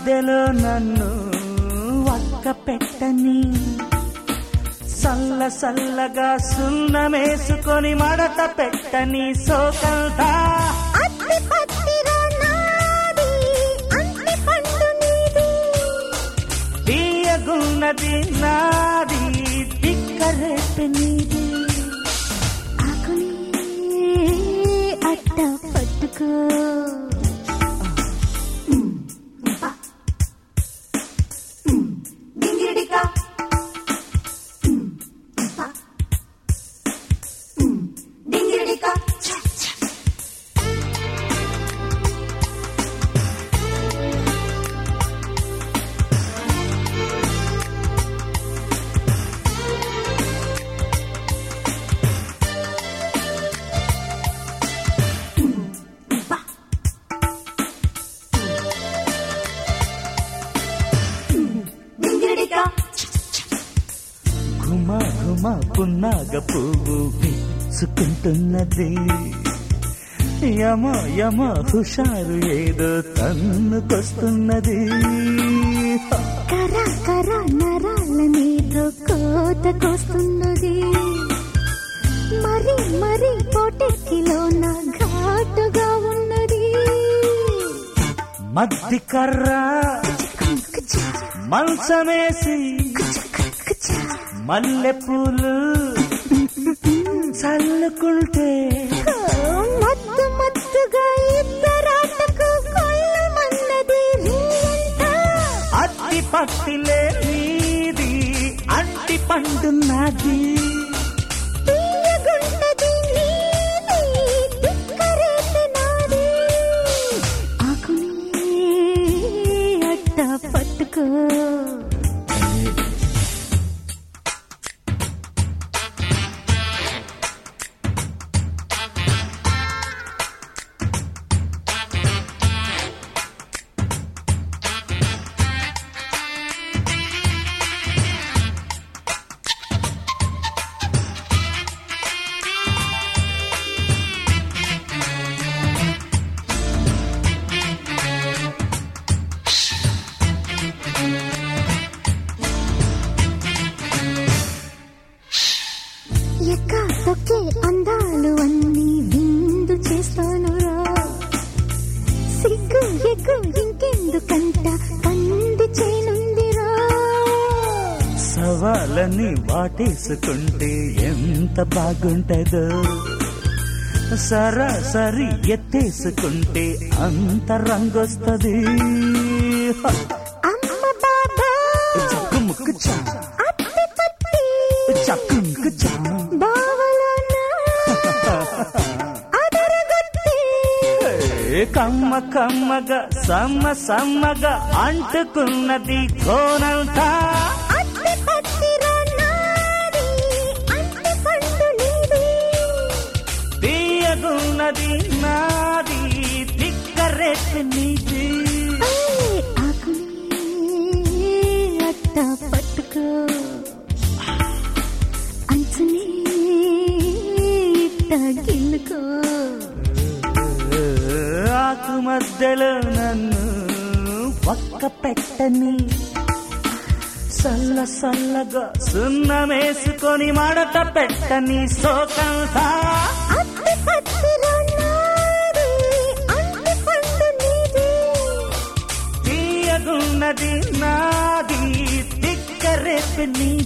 మధ్యలో నన్ను ఒక్క పెట్టని సల్ల సల్లగా సున్నమేసుకొని మడత పెట్టని సోకంతా అత్తి పత్తిలో నాది అంటి పండు నీది తీయగున్నది నాది తిక్కరేపు నీది ఆకుని అట్ట పట్టుకో ఘుమ ఘుమ పున్నాగ పువ్వు విచ్చుకుంటున్నది యమ యమ హుషారు ఏదో తన్నుకొస్తున్నది కర కర నరాల నీతో కోతకొస్తున్నది మరి మరి పొటెక్కిలో నా ఘాటుగా ఉన్నది మద్ది కర్ర మంచమేసి మల్లె పూలు చల్లుకుంటే మత్తు మత్తుగా ఇద్దరాటకు కొల్లమన్నది రీయంతా అట్టి పట్టిలే నీది అంటి పండున్నది తీయగున్నది నీది దిక్కరేత నాది ఆకుని అట్ట పట్టుకో ఎక్క తొక్కే అందాలు అన్నీ విందు చేస్తాను రా సిగ్గు ఎగ్గు ఇంకెందుకంట కంది చేనుందిరా సవాలని వాటేసుకుంటే ఎంత బాగుంటదో సరాసరి ఎత్తేసుకుంటే అంత రంగొస్తది అమ్మ బాబా చక్కుముక్కు చా అత్తి పత్తి చక్కుముక్కు చా బావలోన అదరగొట్టి ఏ కమ్మ కమ్మగా సమ్మ సమ్మగా అంటుకున్నది కోనంతా అత్తి పత్తిరా నాది అంటి పండు నీది తీయగున్నది నాది తిక్కరెట్టు నీది ఏయ్, ఆకుని అట్ట పట్టుకో అంచుని ఇట్ట గిల్లుకో ఆకు మధ్యలో నన్ను ఒక్క పెట్టని సల్ల సల్లగా సున్నమేసుకొని మడత పెట్టని సోకంతా అత్తి పత్తిలో నాది అంటి పండు నీది తీయగున్నది నాది తిక్కరెప్పి నీది